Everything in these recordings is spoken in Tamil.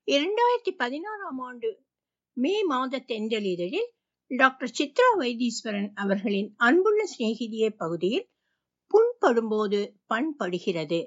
இரண்டாயிரத்தி பதினாறாம் ஆண்டு மே மாத தென்றலிதழில் டாக்டர் சித்ரா வைத்தீஸ்வரன் அவர்களின் அன்புள்ள சிநேகிதியே பகுதியில் புண்படும்போது பண்படுகிறது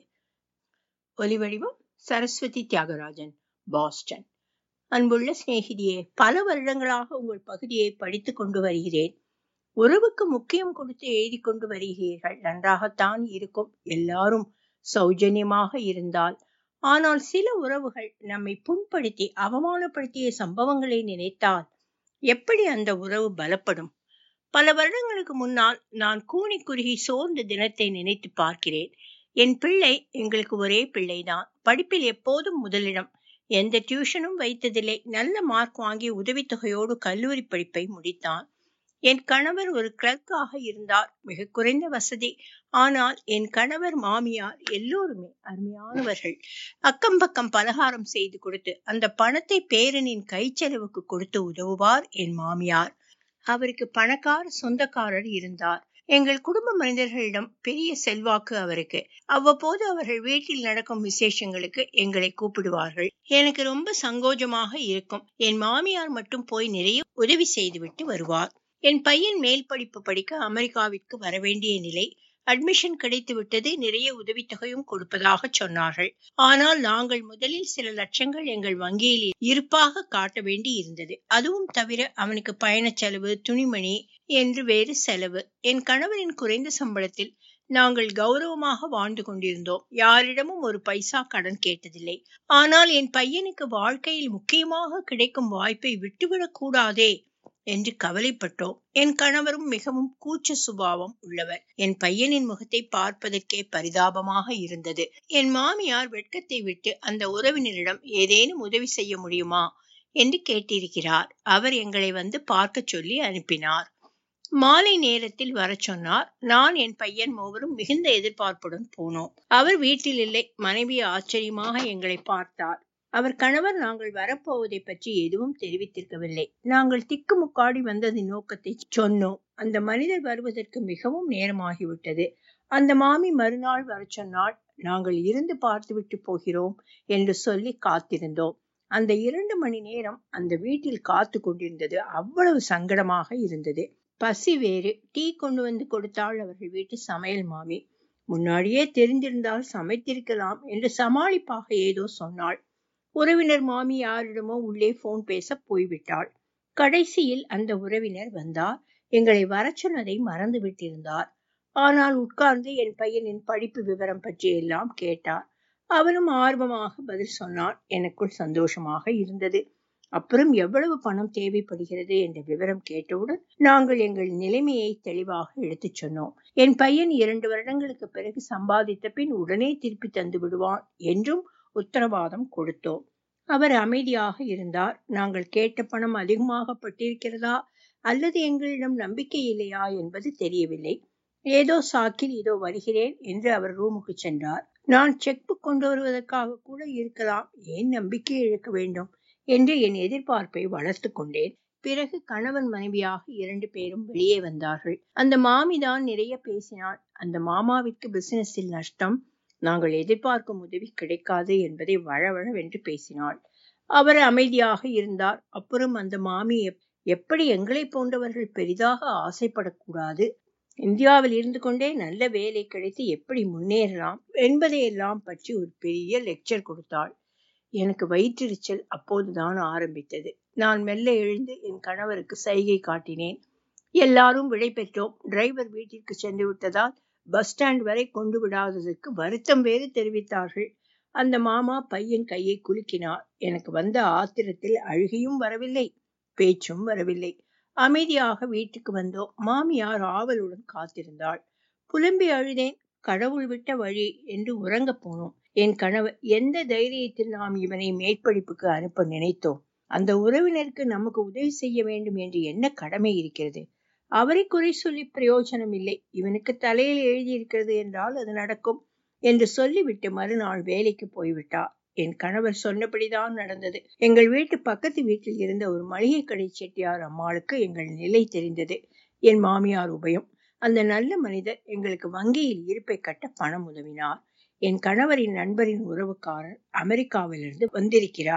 ஒலிவடிவம் சரஸ்வதி தியாகராஜன் பாஸ்டன் அன்புள்ள சிநேகிதியே பல வருடங்களாக உங்கள் பகுதியை படித்துக் கொண்டு வருகிறேன் உறவுக்கு முக்கியம் கொடுத்து எழுதி கொண்டு வருகிறீர்கள் நன்றாகத்தான் இருக்கும் எல்லாரும் சௌஜன்யமாக இருந்தால் ஆனால் சில உறவுகள் நம்மை புண்படுத்தி அவமானப்படுத்திய சம்பவங்களை நினைத்தால் எப்படி அந்த உறவு பலப்படும் பல வருடங்களுக்கு முன்னால் நான் கூனி குறுகி சோர்ந்த தினத்தை நினைத்து பார்க்கிறேன் என் பிள்ளை எங்களுக்கு ஒரே பிள்ளைதான் படிப்பில் எப்போதும் முதலிடம் எந்த டியூஷனும் வைத்ததில்லை நல்ல மார்க் வாங்கி உதவித்தொகையோடு கல்லூரி படிப்பை முடித்தான் என் கணவர் ஒரு கிளர்க்காக இருந்தார் மிக குறைந்த வசதி ஆனால் என் கணவர் மாமியார் எல்லோருமே அருமையானவர்கள் அக்கம் பக்கம் பலகாரம் செய்து கொடுத்து அந்த பணத்தை பேரனின் கைச்செலவுக்கு கொடுத்து உதவுவார் என் மாமியார் அவருக்கு பணக்கார சொந்தக்காரர் இருந்தார் எங்கள் குடும்ப மனிதர்களிடம் பெரிய செல்வாக்கு அவருக்கு அவ்வப்போது அவர்கள் வீட்டில் நடக்கும் விசேஷங்களுக்கு எங்களை கூப்பிடுவார்கள் எனக்கு ரொம்ப சங்கோஜமாக இருக்கும் என் மாமியார் மட்டும் போய் நிறைய உதவி செய்துவிட்டு வருவார் என் பையன் மேல் படிப்பு படிக்க அமெரிக்காவிற்கு வரவேண்டிய நிலை அட்மிஷன் கிடைத்து விட்டது நிறைய உதவித்தொகையும் கொடுப்பதாக சொன்னார்கள் ஆனால் நாங்கள் முதலில் சில லட்சங்கள் எங்கள் வங்கியில் இருப்பாக காட்ட வேண்டி இருந்தது அதுவும் தவிர அவனுக்கு பயண செலவு துணிமணி என்று வேறு செலவு என் கணவரின் குறைந்த சம்பளத்தில் நாங்கள் கௌரவமாக வாழ்ந்து கொண்டிருந்தோம் யாரிடமும் ஒரு பைசா கடன் கேட்டதில்லை ஆனால் என் பையனுக்கு வாழ்க்கையில் முக்கியமாக கிடைக்கும் வாய்ப்பை விட்டுவிடக் கூடாதே என்று கவலைப்பட்டோம் என் கணவரும் மிகவும் கூச்ச சுபாவம் உள்ளவர் என் பையனின் முகத்தை பார்ப்பதற்கே பரிதாபமாக இருந்தது என் மாமியார் வெட்கத்தை விட்டு அந்த உறவினரிடம் ஏதேனும் உதவி செய்ய முடியுமா என்று கேட்டிருக்கிறார் அவர் எங்களை வந்து பார்க்க சொல்லி அனுப்பினார் மாலை நேரத்தில் வர சொன்னார் நான் என் பையன் மூவரும் மிகுந்த எதிர்பார்ப்புடன் போனோம் அவர் வீட்டில் இல்லை மனைவி ஆச்சரியமாக எங்களை பார்த்தார் அவர் கணவர் நாங்கள் வரப்போவதை பற்றி எதுவும் தெரிவித்திருக்கவில்லை நாங்கள் திக்குமுக்காடி வந்ததின் நோக்கத்தை சொன்னோம் அந்த மனிதர் வருவதற்கு மிகவும் நேரமாகிவிட்டது அந்த மாமி மறுநாள் வர சொன்னால் நாங்கள் இருந்து பார்த்துவிட்டு போகிறோம் என்று சொல்லி காத்திருந்தோம் அந்த இரண்டு மணி நேரம் அந்த வீட்டில் காத்து கொண்டிருந்தது அவ்வளவு சங்கடமாக இருந்தது பசி வேறு டீ கொண்டு வந்து கொடுத்தாள் அவர்கள் வீட்டு சமையல் மாமி முன்னாடியே தெரிந்திருந்தால் சமைத்திருக்கலாம் என்று சமாளிப்பாக ஏதோ சொன்னாள் உறவினர் மாமி யாரிடமோ உள்ளே போன் பேச போய்விட்டாள் கடைசியில் அந்த உறவினர் வந்தார் எங்களை வர சொன்னதை மறந்து விட்டிருந்தார் ஆனால் உட்கார்ந்து என் பையனின் படிப்பு விவரம் பற்றி எல்லாம் கேட்டார் அவனும் ஆர்வமாக பதில் சொன்னான் எனக்குள் சந்தோஷமாக இருந்தது அப்புறம் எவ்வளவு பணம் தேவைப்படுகிறது என்ற விவரம் கேட்டவுடன் நாங்கள் எங்கள் நிலைமையை தெளிவாக எடுத்துச் சொன்னோம் என் பையன் இரண்டு வருடங்களுக்கு பிறகு சம்பாதித்த பின் உடனே திருப்பி தந்து விடுவான் என்றும் உத்தரவாதம் கொடுத்தோம் அவர் அமைதியாக இருந்தார் நாங்கள் கேட்ட பணம் அதிகமாக பட்டிருக்கிறதா அல்லது எங்களிடம் நம்பிக்கை இல்லையா என்பது தெரியவில்லை ஏதோ சாக்கில் இதோ வருகிறேன் என்று அவர் ரூமுக்கு சென்றார் நான் செக் புக் கொண்டு வருவதற்காக கூட இருக்கலாம் ஏன் நம்பிக்கை இழக்க வேண்டும் என்று என் எதிர்பார்ப்பை வளர்த்து கொண்டேன் பிறகு கணவன் மனைவியாக இரண்டு பேரும் வெளியே வந்தார்கள் அந்த மாமிதான் நிறைய பேசினாள் அந்த மாமாவிற்கு பிசினஸில் நஷ்டம் நாங்கள் எதிர்பார்க்கும் உதவி கிடைக்காது என்பதை வழவழவென்று பேசினாள் அவர் அமைதியாக இருந்தார் அப்புறம் அந்த மாமி எப்படி எங்களை போன்றவர்கள் பெரிதாக ஆசைப்படக்கூடாது இந்தியாவில் இருந்து கொண்டே நல்ல வேலை கிடைத்து எப்படி முன்னேறலாம் என்பதையெல்லாம் பற்றி ஒரு பெரிய லெக்சர் கொடுத்தாள் எனக்கு வயிற்றெரிச்சல் அப்போதுதான் ஆரம்பித்தது நான் மெல்ல எழுந்து என் கணவருக்கு சைகை காட்டினேன் எல்லாரும் விடை பெற்றோம் டிரைவர் வீட்டிற்கு சென்று விட்டதால் பஸ் ஸ்டாண்ட் வரை கொண்டு விடாததற்கு வருத்தம் வேறு தெரிவித்தார்கள் அந்த மாமா பையன் கையை குலுக்கினார் எனக்கு வந்த ஆத்திரத்தில் அழுகையும் வரவில்லை பேச்சும் வரவில்லை அமைதியாக வீட்டுக்கு வந்தோம் மாமியார் ஆவலுடன் காத்திருந்தாள் புலம்பி அழுதேன் கடவுள் விட்ட வழி என்று உறங்க போனோம் என் கணவர் எந்த தைரியத்தில் நாம் இவனை மேற்படிப்புக்கு அனுப்ப நினைத்தோம் அந்த உறவினருக்கு நமக்கு உதவி செய்ய வேண்டும் என்று என்ன கடமை இருக்கிறது அவரை குறை சொல்லி பிரயோஜனம் இல்லை இவனுக்கு தலையில் எழுதியிருக்கிறது என்றால் அது நடக்கும் என்று சொல்லிவிட்டு மறுநாள் வேலைக்கு போய்விட்டார் என் கணவர் சொன்னபடிதான் நடந்தது எங்கள் வீட்டு பக்கத்து வீட்டில் இருந்த ஒரு மளிகை கடை செட்டியார் அம்மாளுக்கு எங்கள் நிலை தெரிந்தது என் மாமியார் உபயம் அந்த நல்ல மனிதர் எங்களுக்கு வங்கியில் இருப்பை கட்ட பணம் உதவினார் என் கணவரின் நண்பரின் உறவுக்காரர் அமெரிக்காவிலிருந்து வந்திருக்கிறார்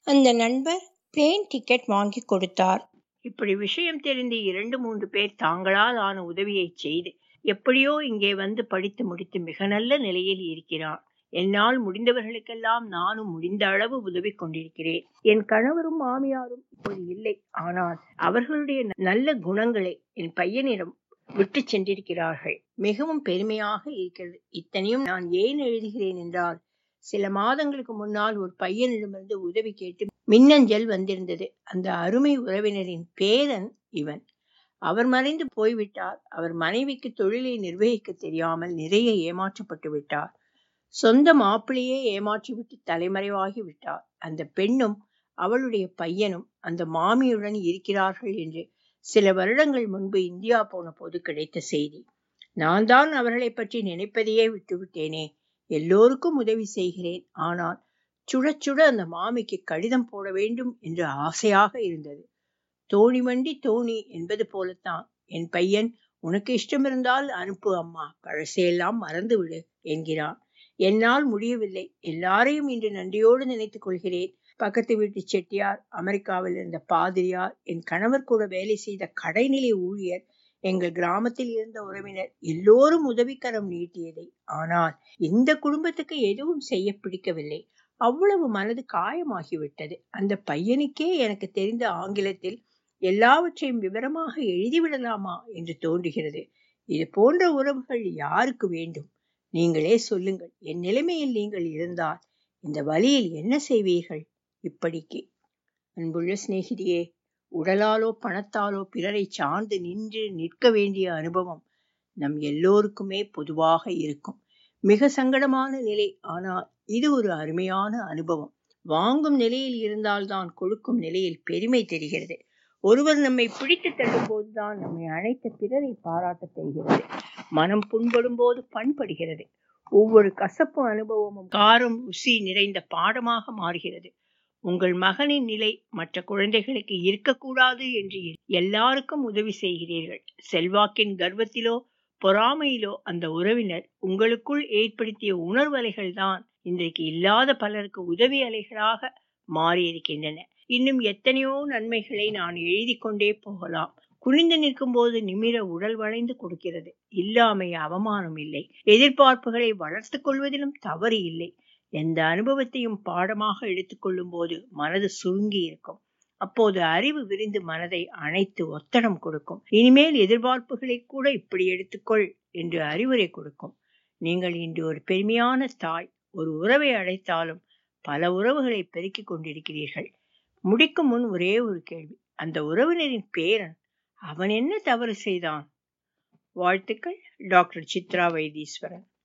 அந்த நண்பர் பிளேன் டிக்கெட் வாங்கி கொடுத்தார் இப்படி விஷயம் தெரிந்து இரண்டு மூன்று பேர் தாங்களால் ஆன உதவியை செய்து எப்படியோ இங்கே வந்து படித்து முடித்து மிக நல்ல நிலையில் இருக்கிறான் என்னால் முடிந்தவர்களுக்கெல்லாம் நானும் முடிந்த அளவு உதவி கொண்டிருக்கிறேன் என் கணவரும் மாமியாரும் இப்போது இல்லை ஆனால் அவர்களுடைய நல்ல குணங்களை என் பையனிடம் விட்டு சென்றிருக்கிறார்கள் மிகவும் பெருமையாக இருக்கிறது இத்தனையும் நான் ஏன் எழுதுகிறேன் என்றால் சில மாதங்களுக்கு முன்னால் ஒரு பையனிடமிருந்து உதவி கேட்டு மின்னஞ்சல் வந்திருந்தது அந்த அருமை உறவினரின் பேரன் இவன் அவர் மறைந்து போய்விட்டார் அவர் மனைவிக்கு தொழிலை நிர்வகிக்க தெரியாமல் நிறைய ஏமாற்றப்பட்டு விட்டார் சொந்த மாப்பிளையே ஏமாற்றிவிட்டு தலைமறைவாகி விட்டார் அந்த பெண்ணும் அவளுடைய பையனும் அந்த மாமியுடன் இருக்கிறார்கள் என்று சில வருடங்கள் முன்பு இந்தியா போன போது கிடைத்த செய்தி நான் தான் அவர்களை பற்றி நினைப்பதையே விட்டுவிட்டேனே எல்லோருக்கும் உதவி செய்கிறேன் ஆனால் சுட சுட அந்த மாமிக்கு கடிதம் போட வேண்டும் என்று ஆசையாக இருந்தது தோணி வண்டி தோணி என்பது போலத்தான் என் பையன் உனக்கு இஷ்டம் இருந்தால் அனுப்பு அம்மா பழசையெல்லாம் மறந்து விடு என்கிறான் என்னால் முடியவில்லை எல்லாரையும் இன்று நன்றியோடு நினைத்துக் கொள்கிறேன் பக்கத்து வீட்டு செட்டியார் அமெரிக்காவில் இருந்த பாதிரியார் என் கணவர் கூட வேலை செய்த கடைநிலை ஊழியர் எங்கள் கிராமத்தில் இருந்த உறவினர் எல்லோரும் உதவிக்கரம் நீட்டியதை ஆனால் இந்த குடும்பத்துக்கு எதுவும் செய்ய பிடிக்கவில்லை அவ்வளவு மனது காயமாகிவிட்டது அந்த பையனுக்கே எனக்கு தெரிந்த ஆங்கிலத்தில் எல்லாவற்றையும் விவரமாக எழுதிவிடலாமா என்று தோன்றுகிறது இது போன்ற உறவுகள் யாருக்கு வேண்டும் நீங்களே சொல்லுங்கள் என் நிலைமையில் நீங்கள் இருந்தால் இந்த வழியில் என்ன செய்வீர்கள் இப்படிக்கு அன்புள்ள சிநேகிதியே உடலாலோ பணத்தாலோ பிறரை சார்ந்து நின்று நிற்க வேண்டிய அனுபவம் நம் எல்லோருக்குமே பொதுவாக இருக்கும் மிக சங்கடமான நிலை ஆனால் இது ஒரு அருமையான அனுபவம் வாங்கும் நிலையில் இருந்தால்தான் கொடுக்கும் நிலையில் பெருமை தெரிகிறது ஒருவர் நம்மை பிடித்து தள்ளும் போதுதான் நம்மை அழைத்த பிறரை பாராட்ட தெரிகிறது மனம் புண்படும் போது பண்படுகிறது ஒவ்வொரு கசப்பு அனுபவமும் காரம் ருசி நிறைந்த பாடமாக மாறுகிறது உங்கள் மகனின் நிலை மற்ற குழந்தைகளுக்கு இருக்கக்கூடாது என்று எல்லாருக்கும் உதவி செய்கிறீர்கள் செல்வாக்கின் கர்வத்திலோ பொறாமையிலோ அந்த உறவினர் உங்களுக்குள் ஏற்படுத்திய உணர்வலைகள் தான் இன்றைக்கு இல்லாத பலருக்கு உதவி அலைகளாக மாறியிருக்கின்றன இன்னும் எத்தனையோ நன்மைகளை நான் எழுதி கொண்டே போகலாம் குனிந்து நிற்கும் போது நிமிர உடல் வளைந்து கொடுக்கிறது இல்லாமை அவமானம் இல்லை எதிர்பார்ப்புகளை வளர்த்து கொள்வதிலும் தவறு இல்லை எந்த அனுபவத்தையும் பாடமாக எடுத்துக்கொள்ளும் போது மனது சுருங்கி இருக்கும் அப்போது அறிவு விரிந்து மனதை அணைத்து ஒத்தடம் கொடுக்கும் இனிமேல் எதிர்பார்ப்புகளை கூட இப்படி எடுத்துக்கொள் என்று அறிவுரை கொடுக்கும் நீங்கள் இன்று ஒரு பெருமையான தாய் ஒரு உறவை அழைத்தாலும் பல உறவுகளை பெருக்கிக் கொண்டிருக்கிறீர்கள் முடிக்கும் முன் ஒரே ஒரு கேள்வி அந்த உறவினரின் பேரன் அவன் என்ன தவறு செய்தான் வாழ்த்துக்கள் டாக்டர் சித்ரா வைத்தீஸ்வரன்